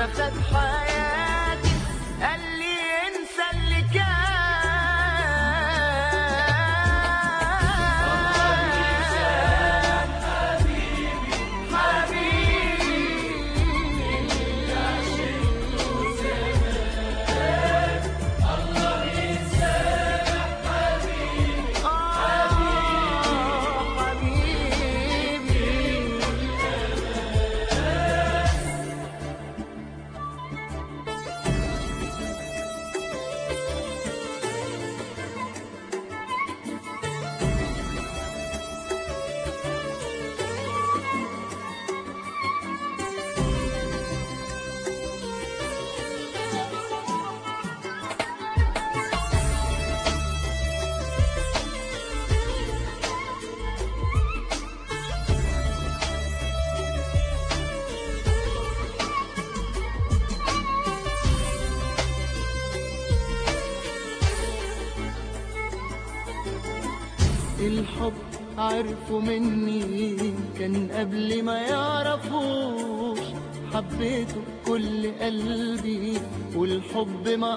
خد حياتي قال لي انسى اللي كان حبيبي الحب عرفوا مني كان قبل ما يعرفوش حبيته كل قلبي والحب ما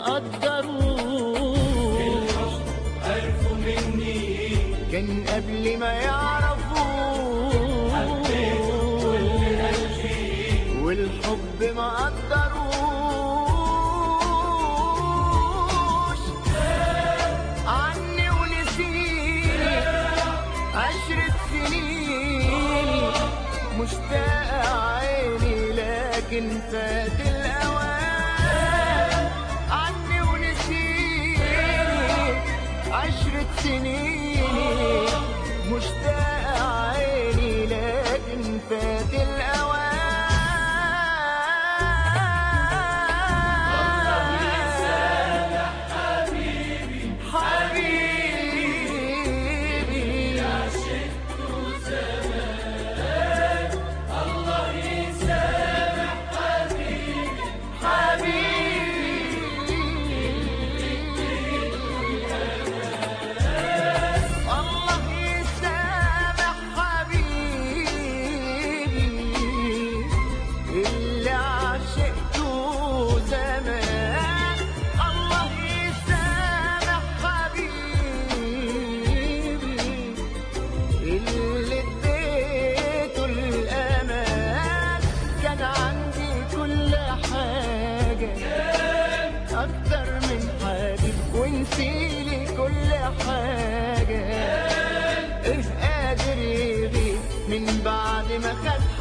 قدروش الحب عرفوا مني كان قبل ما يعرفوش حبيته كل قلبي والحب ما قدروش عني ونسيني عشرة سنين مشتاق عيني لكن فات الأوان عني ونسيني عشرة سنين مشتاق عيني لكن فات الأوان حبيبي يا الله يسامح حبيبي اللي عشقته زمان الله يسامح حبيبي اللي اديته الامان كان عندي كل حاجه اكتر من حبيب ونسيلي كل حاجه ايه قادر يغيب من بعد ما خد